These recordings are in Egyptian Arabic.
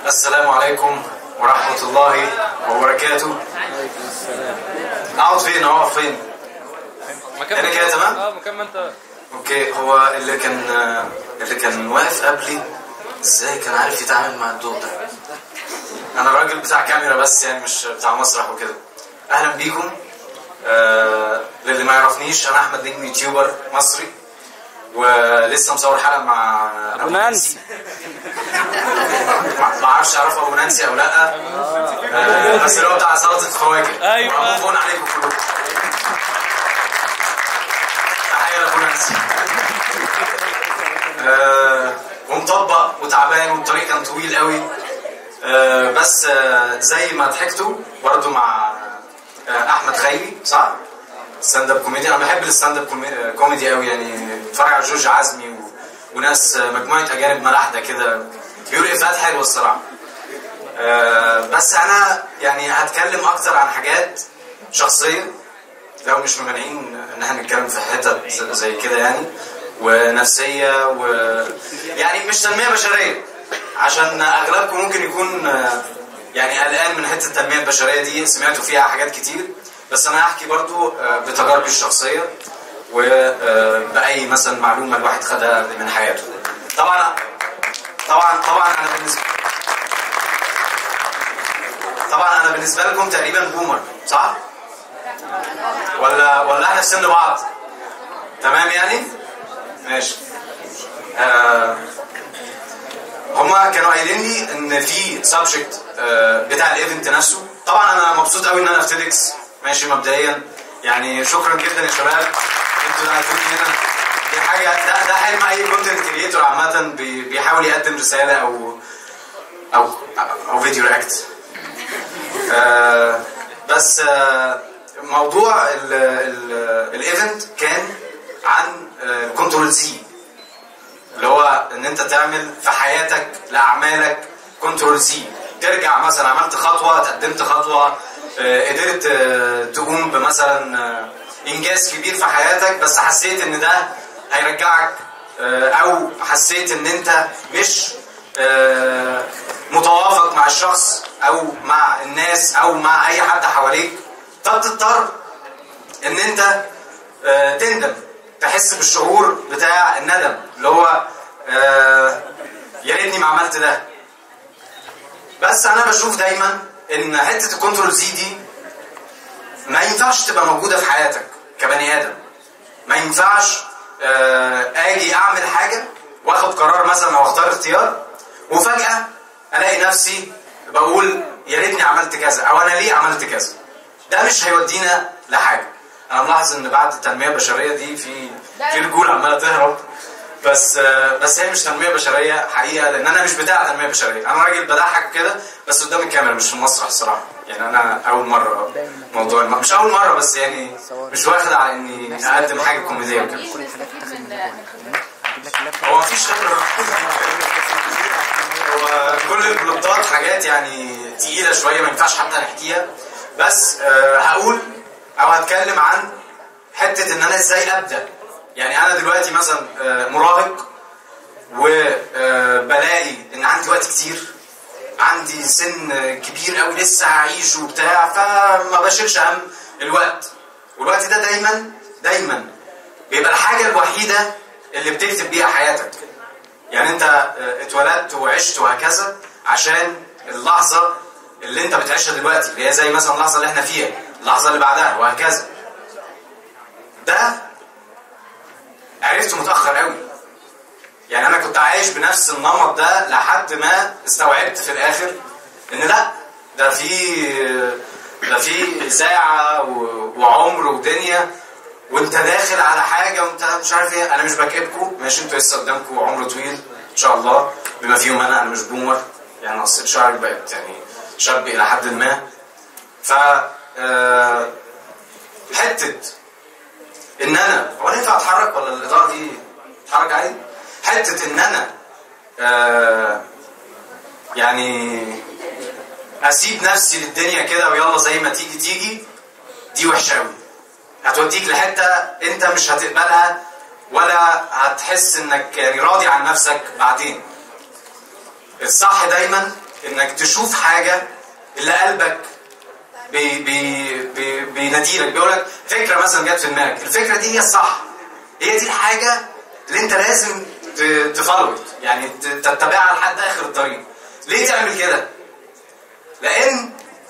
السلام عليكم ورحمة الله وبركاته اقعد فين اقعد فين مكان أنا كده تمام؟ اه مكان ما انت اوكي هو اللي كان اللي كان واقف قبلي ازاي كان عارف يتعامل مع الضوء ده انا راجل بتاع كاميرا بس يعني مش بتاع مسرح وكده اهلا بيكم آه للي ما يعرفنيش انا احمد نجم يوتيوبر مصري ولسه مصور حلقه مع أبو نانسي. ما ما اعرفش اعرف ابو نانسي او لا آه بس اللي هو بتاع سلطه الفواكه أيوة. مبروك عليكم كلكم تحيه لابو نانسي آه، ومطبق وتعبان والطريق كان طويل قوي آه، بس آه، زي ما ضحكتوا برضه مع آه، احمد خيري صح؟ ستاند اب كوميدي انا بحب الستاند اب كومي- كوميدي قوي يعني بتفرج على جورج عزمي و... وناس آه، مجموعه اجانب ملاحده كده بيقولوا افيهات حلوه الصراحه آه، بس انا يعني هتكلم اكتر عن حاجات شخصيه لو مش ممانعين ان احنا نتكلم في حتت زي كده يعني ونفسيه و يعني مش تنميه بشريه عشان اغلبكم ممكن يكون آه، يعني قلقان من حته التنميه البشريه دي سمعتوا فيها حاجات كتير بس انا هحكي برضو آه، بتجاربي الشخصيه وباي مثلا معلومه الواحد خدها من حياته طبعا طبعا طبعا انا بالنسبه طبعا انا بالنسبه لكم تقريبا بومر صح؟ ولا ولا احنا في سن بعض تمام يعني ماشي آه هما كانوا قايلين لي ان في سبجكت آه بتاع الايفنت نفسه طبعا انا مبسوط قوي ان انا في تيدكس ماشي مبدئيا يعني شكرا جدا يا شباب انتوا اللي قعدتوني هنا دي حاجه ده ده حلم اي كونتنت كريتور عامه بي- بيحاول يقدم رساله او او او فيديو رياكت آه، بس آه، موضوع ال- ال- الايفنت كان عن كنترول زي اللي هو ان انت تعمل في حياتك لاعمالك كنترول زي ترجع مثلا عملت خطوه تقدمت خطوه آه، قدرت آه، تقوم بمثلا آه، انجاز كبير في حياتك بس حسيت ان ده هيرجعك آه، او حسيت ان انت مش آه، متوافق مع الشخص او مع الناس او مع اي حد حواليك فبتضطر ان انت آه، تندم تحس بالشعور بتاع الندم اللي هو آه، يا ريتني ما عملت ده بس انا بشوف دايما ان حته الكنترول زي دي ما ينفعش تبقى موجوده في حياتك كبني ادم ما ينفعش آه، اجي اعمل حاجه واخد قرار مثلا او اختار اختيار وفجاه الاقي نفسي بقول يا ريتني عملت كذا او انا ليه عملت كذا ده مش هيودينا لحاجه انا ملاحظ ان بعد التنميه البشريه دي في في رجوله عماله تهرب بس آه، بس هي مش تنميه بشريه حقيقه لان انا مش بتاع تنميه بشريه انا راجل بضحك كده بس قدام الكاميرا مش في المسرح الصراحه يعني انا اول مره موضوع الم... مش اول مره بس يعني مش واخد على اني اقدم حاجه كوميديه وكده ايه اللي استفيد من من خبرتك؟ اجيب لك اللابتوب هو مفيش خبره هو كل البلوتات حاجات يعني تقيله شويه ما ينفعش حتى نحكيها بس آه، هقول او هتكلم عن حته ان انا ازاي ابدا يعني انا دلوقتي مثلا آه، مراهق وبلاقي ان عندي وقت كتير عندي سن كبير قوي لسه هعيش وبتاع فما بشيلش هم الوقت والوقت ده دايما دايما بيبقى الحاجه الوحيده اللي بتكتب بيها حياتك يعني انت اه، اتولدت وعشت وهكذا عشان اللحظه اللي انت بتعيشها دلوقتي اللي هي زي مثلا اللحظه اللي احنا فيها اللحظه اللي بعدها وهكذا ده عرفته متاخر قوي يعني انا كنت عايش بنفس النمط ده لحد ما استوعبت في الاخر ان لا ده في ده في ساعه و- وعمر ودنيا وانت داخل على حاجه وانت مش عارف ايه انا مش بكئبكم ماشي انتوا لسه قدامكم عمر طويل ان شاء الله بما فيهم انا انا مش بومر يعني قصيت شعري بقت يعني شاب الى حد ما ف آه، حته ان انا هو انا ينفع اتحرك ولا الاضاءه دي اتحرك عادي؟ حته ان انا آه يعني اسيب نفسي للدنيا كده ويلا زي ما تيجي تيجي دي وحشه قوي هتوديك لحته انت مش هتقبلها ولا هتحس انك يعني راضي عن نفسك بعدين الصح دايما انك تشوف حاجه اللي قلبك بي بي بي بيناديلك بيقول لك فكره مثلا جت في دماغك الفكره دي هي الصح هي دي الحاجه اللي انت لازم تفولو يعني ت- تتبعها لحد اخر الطريق ليه تعمل كده لان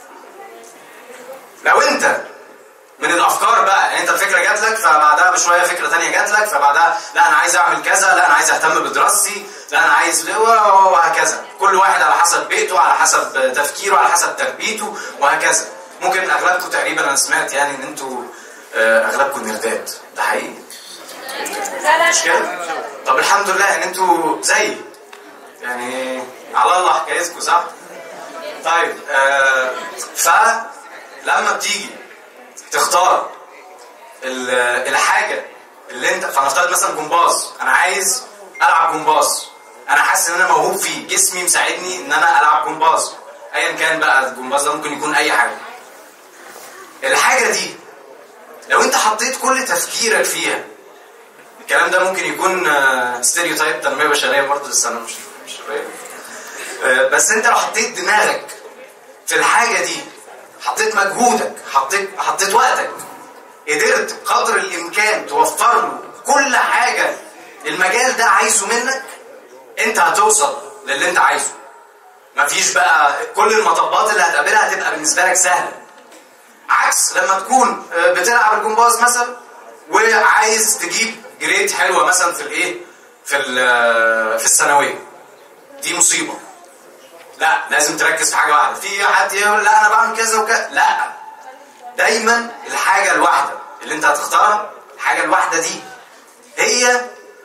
لو انت من الافكار بقى يعني انت الفكره جات لك فبعدها بشويه فكره تانية جات لك فبعدها لا انا عايز اعمل كذا لا انا عايز اهتم بدراستي لا انا عايز وهكذا كل واحد على حسب بيته على حسب تفكيره على حسب تربيته وهكذا ممكن اغلبكم تقريبا انا سمعت يعني ان انتوا آه، اغلبكم نردات ده حقيقي لا لا مش كده؟ طب الحمد لله ان انتوا زيي يعني على الله حكايتكم صح؟ طيب آه فلما بتيجي تختار ال- الحاجه اللي انت فنفترض مثلا جمباز انا عايز العب جمباز انا حاسس ان انا موهوب فيه جسمي مساعدني ان انا العب جمباز ايا كان بقى الجمباز ده ممكن يكون اي حاجه الحاجه دي لو انت حطيت كل تفكيرك فيها الكلام ده ممكن يكون ستيريو تايب تنميه بشريه برضه بس انا مش مش فاهم. آه، بس انت لو حطيت دماغك في الحاجه دي حطيت مجهودك حطيت حطيت وقتك قدرت قدر الامكان توفر له كل حاجه المجال ده عايزه منك انت هتوصل للي انت عايزه مفيش بقى كل المطبات اللي هتقابلها هتبقى بالنسبه لك سهله عكس لما تكون آه، بتلعب الجمباز مثلا وعايز تجيب جريد حلوه مثلا في الايه في ال- في الثانويه دي مصيبه لا لازم تركز في حاجه واحده في حد يقول لا انا بعمل كذا وكذا لا دايما الحاجه الواحده اللي انت هتختارها الحاجه الواحده دي هي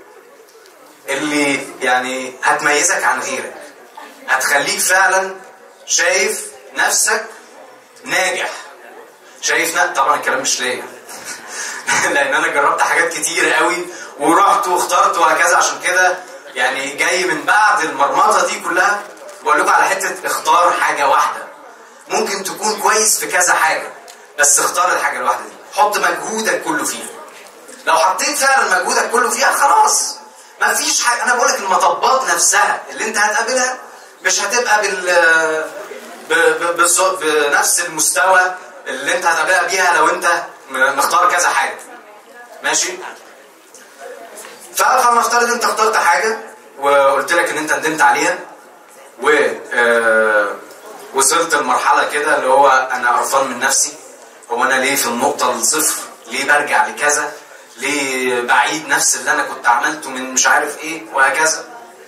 اللي يعني هتميزك عن غيرك هتخليك فعلا شايف نفسك ناجح شايف نا... طبعا الكلام مش ليا لان انا جربت حاجات كتير قوي ورحت واخترت وهكذا عشان كده يعني جاي من بعد المرمطه دي كلها بقول لكم على حته اختار حاجه واحده ممكن تكون كويس في كذا حاجه بس اختار الحاجه الواحده دي حط مجهودك كله فيها لو حطيت فعلا مجهودك كله فيها خلاص ما فيش حاجه انا بقول لك المطبات نفسها اللي انت هتقابلها مش هتبقى بال ب... ب... بالظ- بنفس المستوى اللي انت هتقابلها بيها لو انت م- مختار كذا حاجه ماشي فلنفترض انت اخترت حاجه وقلت لك ان انت ندمت عليها و آه، وصلت لمرحله كده اللي هو انا قرفان من نفسي هو انا ليه في النقطه الصفر ليه برجع لكذا ليه بعيد نفس اللي انا كنت عملته من مش عارف ايه وهكذا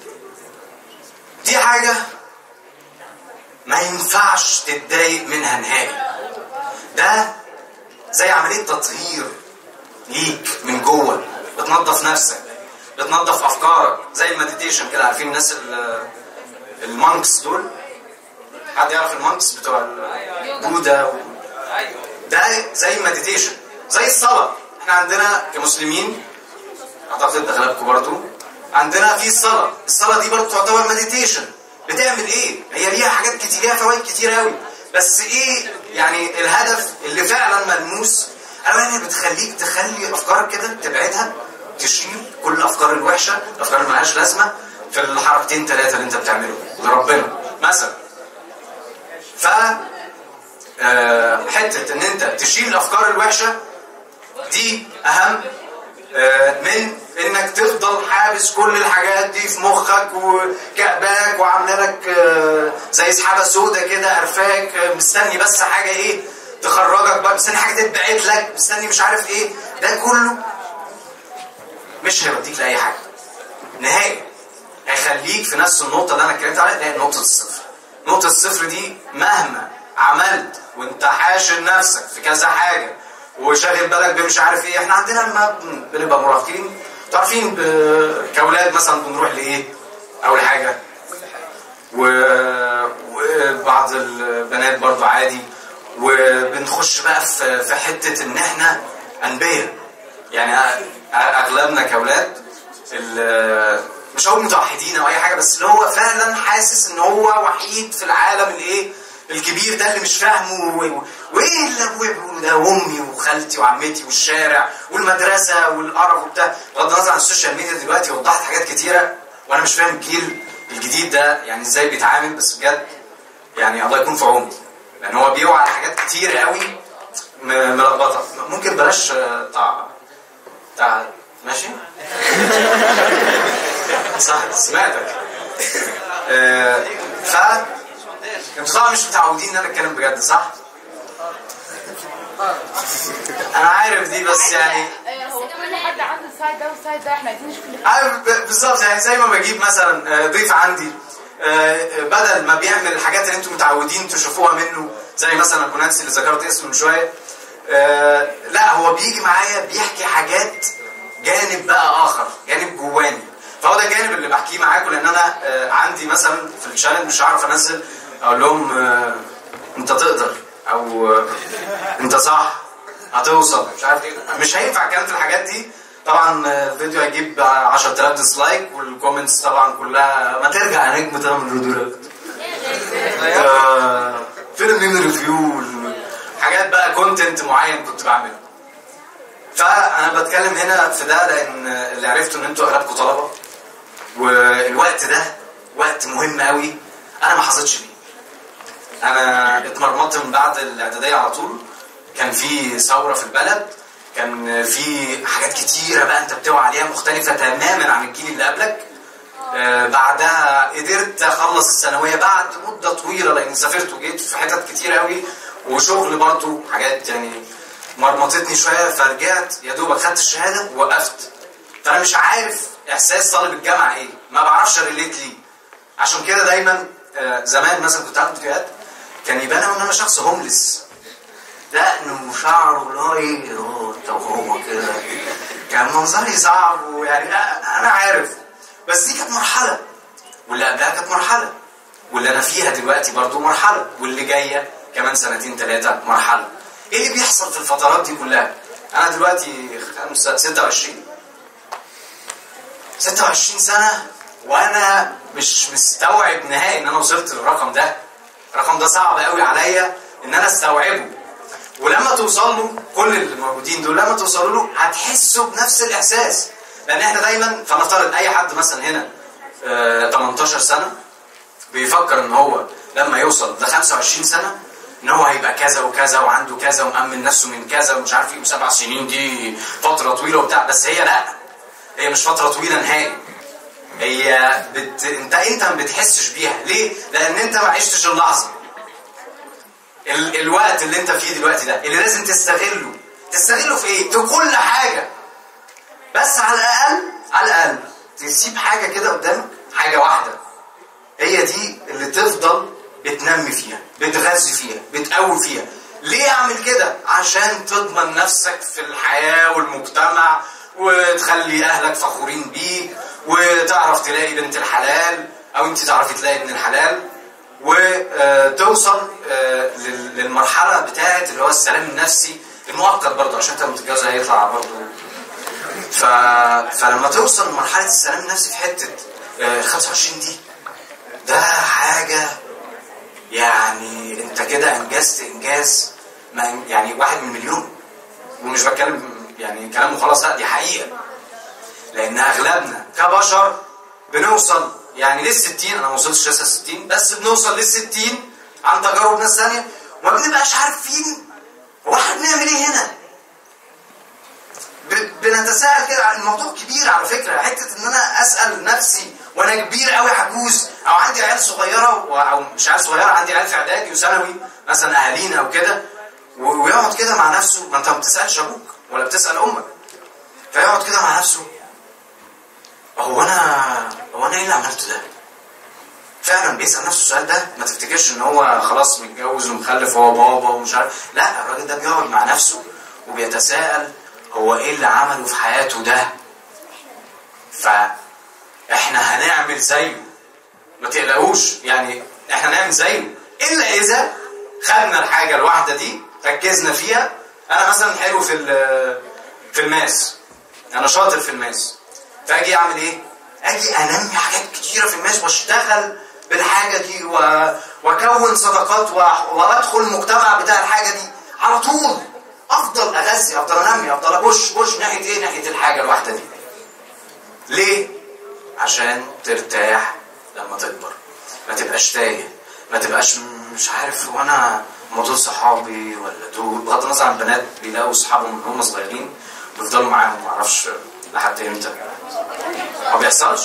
دي حاجه ما ينفعش تتضايق منها نهائي ده زي عمليه تطهير ليك من جوه بتنظف نفسك بتنظف افكارك زي المديتيشن كده عارفين الناس ال- المانكس دول حد يعرف المانكس بتوع البوذا و... ده زي المديتيشن زي الصلاه احنا عندنا كمسلمين اعتقد اغلبكم برضو عندنا في الصلاه الصلاه دي برضو تعتبر مديتيشن بتعمل ايه هي ليها حاجات كتير ليها فوائد كتير قوي بس ايه يعني الهدف اللي فعلا ملموس اولا هي بتخليك تخلي افكارك كده تبعدها تشيل كل الافكار الوحشه الافكار اللي ملهاش لازمه في الحركتين ثلاثه اللي انت بتعملهم لربنا مثلا ف آه، حته ان انت تشيل الافكار الوحشه دي اهم آه، من انك تفضل حابس كل الحاجات دي في مخك وكأباك وعامله لك آه، زي سحابه سودة كده قرفاك آه، مستني بس حاجه ايه تخرجك بقى مستني حاجه تتبعت لك مستني مش عارف ايه ده كله مش هيوديك لاي حاجه نهائي هيخليك في نفس النقطه اللي انا اتكلمت عليها اللي هي نقطه الصفر نقطه الصفر دي مهما عملت وانت حاشر نفسك في كذا حاجه وشاغل بالك بمش عارف ايه احنا عندنا لما بن- بنبقى مراهقين انتوا عارفين ب- كاولاد مثلا بنروح لايه اول حاجه و- وبعض البنات برضو عادي وبنخش بقى في في حته ان احنا انبياء يعني أ- اغلبنا كاولاد ال- مش هقول متوحدين او اي حاجه بس اللي هو فعلا حاسس ان هو وحيد في العالم الايه الكبير ده اللي مش فاهمه و- و- وايه اللي ابويا بيقوله ده وامي وخالتي وعمتي والشارع والمدرسه والقرف وبتاع بغض النظر عن السوشيال ميديا دلوقتي وضحت حاجات كتيره وانا مش فاهم الجيل الجديد ده يعني ازاي بيتعامل بس بجد يعني الله يكون في عونه لان هو بيوعى على حاجات كتير قوي م- ملخبطه ممكن بلاش آه، بتاع بتاع ماشي صح سمعتك آه، ف انتوا طبعا مش متعودين ان انا اتكلم بجد صح؟ انا عارف دي بس يعني هو كل حد عنده السايد ده والسايد ده احنا عايزين نشوف اللي عارف ب- بالظبط يعني زي ما بجيب مثلا آه، ضيف عندي آه، بدل ما بيعمل الحاجات اللي انتم متعودين تشوفوها منه زي مثلا كونانسي اللي ذكرت اسمه من شويه آه، لا هو بيجي معايا بيحكي حاجات جانب بقى اخر جانب جواني فهو ده الجانب اللي بحكيه معاكم لان انا آه، عندي مثلا في الشانل مش هعرف انزل اقول لهم آه، انت تقدر او آه، انت صح هتوصل مش عارف ايه مش هينفع الكلام في الحاجات دي طبعا آه، الفيديو هيجيب 10000 ديسلايك والكومنتس طبعا كلها ما ترجع يا نجم تعمل ريديركت آه، فيلم من ريفيو حاجات بقى كونتنت معين كنت بعمله فانا بتكلم هنا في ده لان اللي عرفته ان انتوا اغلبكم طلبه والوقت ده وقت مهم قوي انا ما حظيتش بيه انا اتمرمطت من بعد الاعداديه على طول كان في ثوره في البلد كان في حاجات كتيره بقى انت بتوعى عليها مختلفه تماما عن الجيل اللي قبلك آه، بعدها قدرت اخلص الثانويه بعد مده طويله لان سافرت وجيت في حتت كتير قوي وشغل برضو حاجات يعني مرمطتني شويه فرجعت يا دوبك خدت الشهاده ووقفت فانا مش عارف احساس طالب الجامعه ايه ما بعرفش ريليت ليه عشان كده دايما آه، زمان مثلا كنت عامل فيديوهات كان يبان ان انا شخص هوملس دقن وشعر اللي هو ايه هو انت وهو كده كان منظري صعب ويعني أ- انا عارف بس دي كانت مرحله واللي قبلها كانت مرحله واللي انا فيها دلوقتي برضو مرحله واللي جايه كمان سنتين ثلاثه مرحله ايه اللي بيحصل في الفترات دي كلها انا دلوقتي خمسة 26 26 سنه وانا مش مستوعب نهائي ان انا وصلت للرقم ده الرقم ده صعب قوي عليا ان انا استوعبه ولما توصل له كل اللي موجودين دول لما توصلوا له هتحسوا بنفس الاحساس لان احنا دايما فنفترض اي حد مثلا هنا آه 18 سنه بيفكر ان هو لما يوصل ل 25 سنه ان هو هيبقى كذا وكذا وعنده كذا ومأمن نفسه من كذا ومش عارف ايه وسبع سنين دي فتره طويله وبتاع بس هي لا هي مش فتره طويله نهائي هي بت... انت انت ما بتحسش بيها ليه؟ لان انت ما عشتش اللحظه ال... الوقت اللي انت فيه دلوقتي ده اللي لازم تستغله تستغله في ايه؟ في كل حاجه بس على الاقل على الاقل تسيب حاجه كده قدامك حاجه واحده هي دي اللي تفضل بتنمي فيها بتغذي فيها بتقوي فيها ليه اعمل كده عشان تضمن نفسك في الحياه والمجتمع وتخلي اهلك فخورين بيك وتعرف تلاقي بنت الحلال او انت تعرفي تلاقي ابن الحلال وتوصل للمرحله بتاعه اللي هو السلام النفسي المؤقت برضه عشان انت لما تتجوز هيطلع برضه ف... فلما توصل لمرحله السلام النفسي في حته ال 25 دي ده حاجه يعني انت كده انجزت انجاز ما يعني واحد من مليون ومش بتكلم يعني كلام وخلاص لا دي حقيقه لان اغلبنا كبشر بنوصل يعني لل 60 انا ما وصلتش لسه 60 بس بنوصل لل 60 عن تجارب ناس ثانيه وما بنبقاش عارفين هو احنا بنعمل ايه هنا؟ ب- بنتساءل كده عن الموضوع كبير على فكره حته ان انا اسال نفسي وانا كبير قوي عجوز او عندي عيال صغيره و- او مش عيال صغيره عندي عيال في اعدادي وثانوي مثلا اهالينا او كده و- ويقعد كده مع نفسه ما انت ما بتسالش ابوك ولا بتسال امك فيقعد كده مع نفسه هو انا هو انا ايه اللي عملته ده؟ فعلا بيسال نفسه السؤال ده ما تفتكرش ان هو خلاص متجوز ومخلف وهو بابا ومش عارف لا الراجل ده بيقعد مع نفسه وبيتساءل هو ايه اللي عمله في حياته ده فاحنا هنعمل زيه ما تقلقوش يعني احنا هنعمل زيه الا اذا خدنا الحاجه الواحده دي ركزنا فيها انا مثلا حلو في ال- في الماس انا شاطر في الماس فاجي اعمل ايه اجي انمي حاجات كتيره في الماس واشتغل بالحاجه دي و... واكون صداقات و... وادخل المجتمع بتاع الحاجه دي على طول افضل اغذي افضل انمي افضل ابوش بوش ناحيه ايه ناحيه الحاجه الواحده دي ليه عشان ترتاح لما تكبر ما تبقاش تايه ما تبقاش مش عارف هو انا هم دول صحابي ولا دول بغض النظر عن البنات بيلاقوا اصحابهم من هم صغيرين بيفضلوا معاهم ما اعرفش لحد امتى ما بيحصلش؟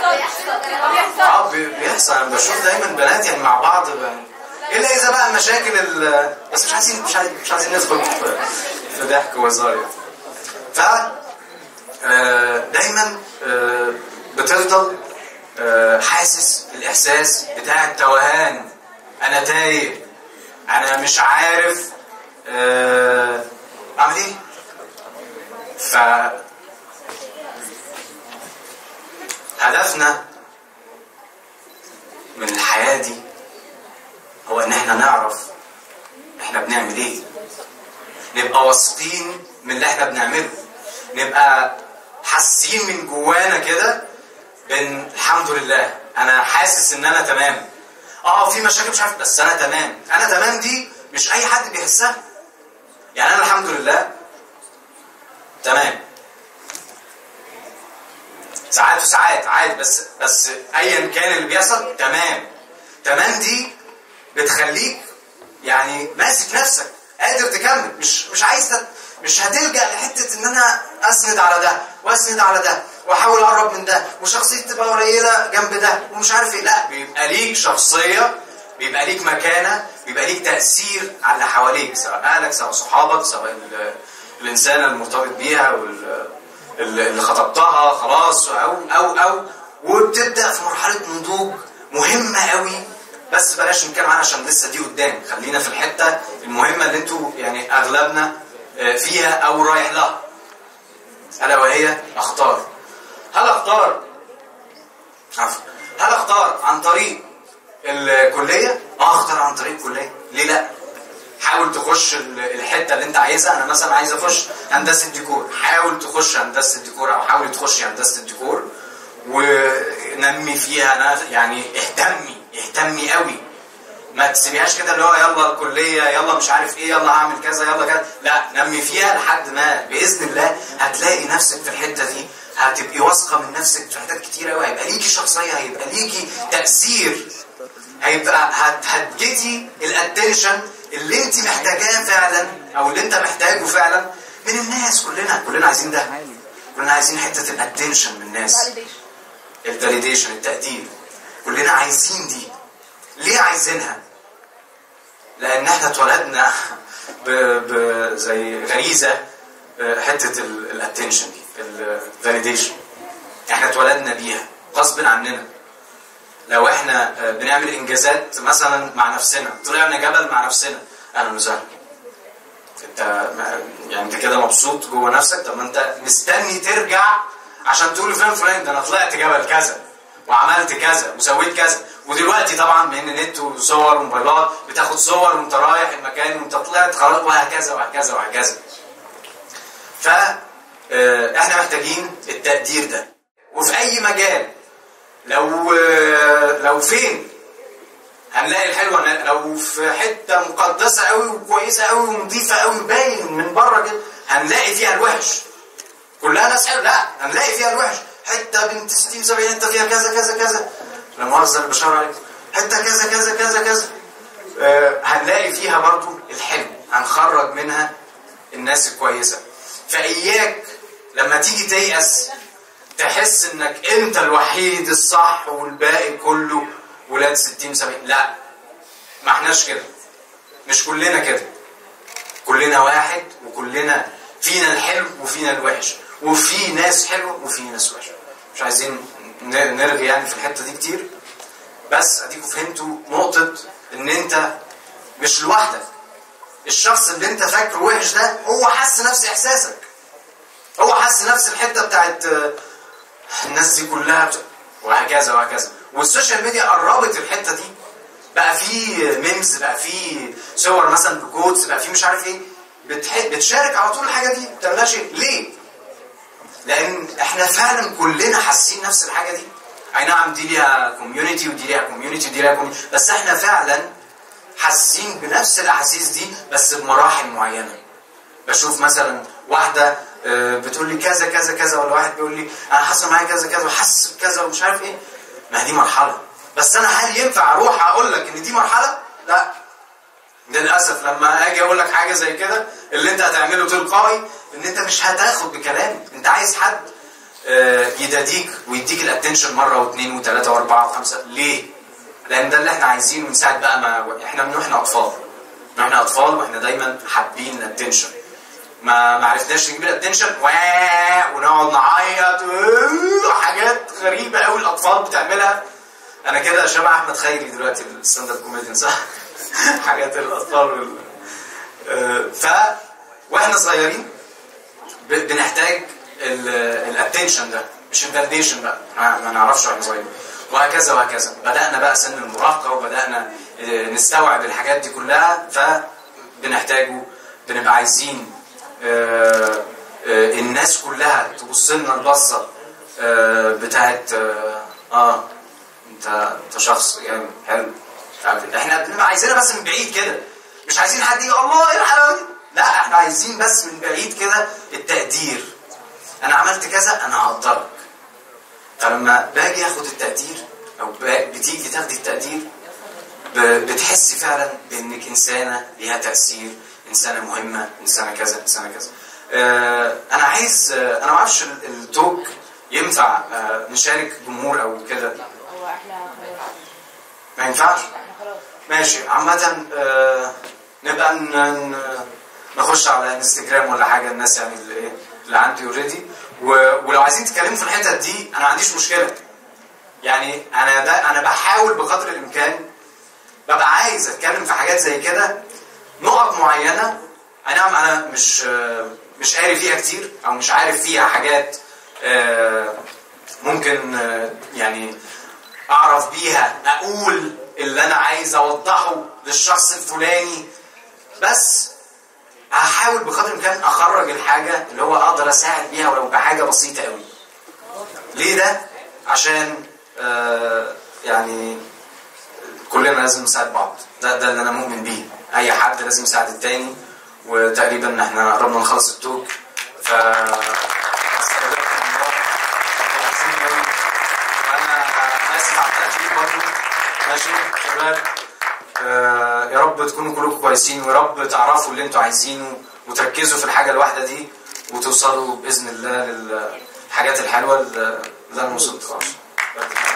اه بي- بيحصل انا بشوف دايما بنات يعني مع بعض ب- الا اذا بقى المشاكل ال- بس مش عايزين مش عايزين مش عايزين ندخل في- في ضحك وهزار يعني. ف آه، دايما آه، بتفضل آه، حاسس الاحساس بتاع التوهان انا تايه انا مش عارف آه، اعمل ايه ف هدفنا من الحياة دي هو ان احنا نعرف احنا بنعمل ايه نبقى واثقين من اللي احنا بنعمله نبقى حاسين من جوانا كده بان الحمد لله انا حاسس ان انا تمام اه في مشاكل مش عارف بس انا تمام انا تمام دي مش اي حد بيحسها يعني انا الحمد لله تمام ساعات وساعات عادي بس بس ايا كان اللي بيحصل تمام تمام دي بتخليك يعني ماسك نفسك قادر تكمل مش مش عايز تت... مش هتلجا لحته ان انا اسند على ده واسند على ده واحاول اقرب من ده وشخصيتي تبقى قليله جنب ده ومش عارف ايه لا بيبقى ليك شخصيه بيبقى ليك مكانه بيبقى ليك تاثير على اللي حواليك سواء اهلك سواء صحابك سواء ال- الانسانه المرتبط بيها وال اللي اللي خطبتها خلاص او او او وبتبدا في مرحله نضوج مهمه قوي بس بلاش نتكلم عنها عشان لسه دي قدام خلينا في الحته المهمه اللي انتوا يعني اغلبنا آه، فيها او رايح لها الا وهي اختار هل اختار عفوا هل اختار عن طريق الكليه اه اختار عن طريق الكليه ليه لا حاول تخش ال- الحته اللي انت عايزها انا مثلا عايز اخش هندسه ديكور حاول تخش هندسه الديكور او حاول تخش هندسه الديكور ونمي فيها أنا يعني اهتمي اهتمي قوي ما تسيبيهاش كده اللي هو يلا الكليه يلا مش عارف ايه يلا هعمل كذا يلا كذا لا نمي فيها لحد ما باذن الله هتلاقي نفسك في الحته دي هتبقي واثقه من نفسك في حاجات كتير قوي هيبقى ليكي شخصيه هيبقى ليكي تاثير هيبقى هت هتجدي الاتنشن اللي انت محتاجاه فعلا او اللي انت محتاجه فعلا من الناس كلنا كلنا عايزين ده كلنا عايزين حته الاتنشن من الناس validation. الفاليديشن التقدير كلنا عايزين دي ليه عايزينها لان احنا اتولدنا ب... ب... زي غريزه آه، حته الاتنشن دي الفاليديشن احنا اتولدنا بيها غصب عننا لو احنا آه، بنعمل انجازات مثلا مع نفسنا طلعنا جبل مع نفسنا اهلا وسهلا انت ما- يعني انت كده مبسوط جوه نفسك طب ما انت مستني ترجع عشان تقول لفلان فلان ده انا طلعت جبل كذا وعملت كذا وسويت كذا ودلوقتي طبعا بان النت وصور وموبايلات بتاخد صور وانت رايح المكان وانت طلعت خلاص وهكذا وهكذا وهكذا ف آه، احنا محتاجين التقدير ده وفي اي مجال لو آه، لو فين هنلاقي الحلو هنلاقي- لو في حته مقدسه قوي وكويسه قوي ونظيفه قوي باين من بره كده هنلاقي فيها الوحش كلها ناس حلوه لا هنلاقي فيها الوحش حته بنت 60 70 حته فيها كذا كذا كذا لا مؤاخذه اللي بشاور عليك حته كذا كذا كذا كذا آه هنلاقي فيها برضو الحلو هنخرج منها الناس الكويسه فاياك لما تيجي تيأس تحس انك انت الوحيد الصح والباقي كله ولاد 60 70 لا ما احناش كده مش كلنا كده كلنا واحد وكلنا فينا الحلو وفينا الوحش وفي ناس حلوه وفي ناس وحشه مش عايزين ن- نرغي يعني في الحته دي كتير بس اديكم فهمتوا نقطه ان انت مش لوحدك الشخص اللي انت فاكره وحش ده هو حس نفس احساسك هو حس نفس الحته بتاعت آه، الناس دي كلها بت... وهكذا وهكذا والسوشيال ميديا قربت الحته دي بقى في ميمز بقى في صور مثلا بكوتس بقى في مش عارف ايه بتح... بتشارك على طول الحاجه دي ما بتعملهاش إيه؟ ليه؟ لان احنا فعلا كلنا حاسين نفس الحاجه دي اي نعم دي ليها كوميونتي ودي ليها كوميونتي ودي ليها كوميونتي بس احنا فعلا حاسين بنفس الاحاسيس دي بس بمراحل معينه بشوف مثلا واحده آه، بتقول لي كذا كذا كذا ولا واحد بيقول لي انا حصل معايا كذا كذا وحاسس بكذا ومش عارف ايه ما هي دي مرحله بس انا هل ينفع اروح اقول لك ان دي مرحله لا للاسف لما اجي اقول لك حاجه زي كده اللي انت هتعمله تلقائي ان انت مش هتاخد بكلامي انت عايز حد آه، يداديك ويديك الاتنشن مره واثنين وثلاثه واربعه وخمسه ليه؟ لان ده اللي احنا عايزينه من ساعه بقى ما احنا من واحنا اطفال من واحنا اطفال واحنا دايما حابين الاتنشن ما ما عرفناش نجيب الاتنشن ونقعد نعيط حاجات غريبه قوي الاطفال بتعملها انا كده شبه احمد خيري دلوقتي الستاند اب كوميديان صح؟ حاجات الاطفال وال... آه، ف واحنا صغيرين ب- بنحتاج الاتنشن ده مش الفاليديشن بقى ما ما نعرفش واحنا صغيرين وهكذا وهكذا بدانا بقى سن المراهقه وبدانا آه، نستوعب الحاجات دي كلها فبنحتاجه بنبقى عايزين آه، آه، الناس كلها تبص لنا البصه آه، بتاعت اه آه، انت انت شخص يعني حلو مش عارف إيه. احنا بنبقى عايزينها بس من بعيد كده مش عايزين حد يقول الله ايه الحلاوه دي لا احنا عايزين بس من بعيد كده التقدير انا عملت كذا انا هقدرك فلما باجي اخد التقدير او با- بتيجي تاخدي التقدير ب- بتحسي فعلا بانك انسانه ليها تاثير انسانه مهمه انسانه كذا انسانه كذا آه انا عايز آه انا ما اعرفش ال- التوك ينفع آه نشارك جمهور او كده هو احنا خلاص ما ينفعش احنا خلاص ماشي عامة آه، نبقى ن- ن- نخش على انستجرام ولا حاجة الناس يعني اللي ايه اللي عندي اوريدي ولو عايزين تتكلموا في الحتت دي انا ما عنديش مشكلة يعني انا ده انا بحاول بقدر الامكان ببقى عايز اتكلم في حاجات زي كده نقط معينة اي نعم انا مش آه، مش قاري فيها كتير او مش عارف فيها حاجات آه، ممكن آه، يعني اعرف بيها اقول اللي انا عايز اوضحه للشخص الفلاني بس هحاول بقدر الامكان اخرج الحاجه اللي هو اقدر اساعد بيها ولو بحاجه بسيطه قوي ليه ده عشان آه يعني كلنا لازم نساعد بعض ده ده اللي انا مؤمن بيه اي حد لازم يساعد التاني وتقريبا احنا قربنا نخلص التوك ف استودعكم الله. عظيم أوي. وانا اسف على التاخير برضه ماشي شباب آه يا رب تكونوا كلكم كويسين ويا رب تعرفوا اللي انتوا عايزينه وتركزوا في الحاجه الواحده دي وتوصلوا باذن الله للحاجات الحلوه اللي اللي انا وصلت خلاص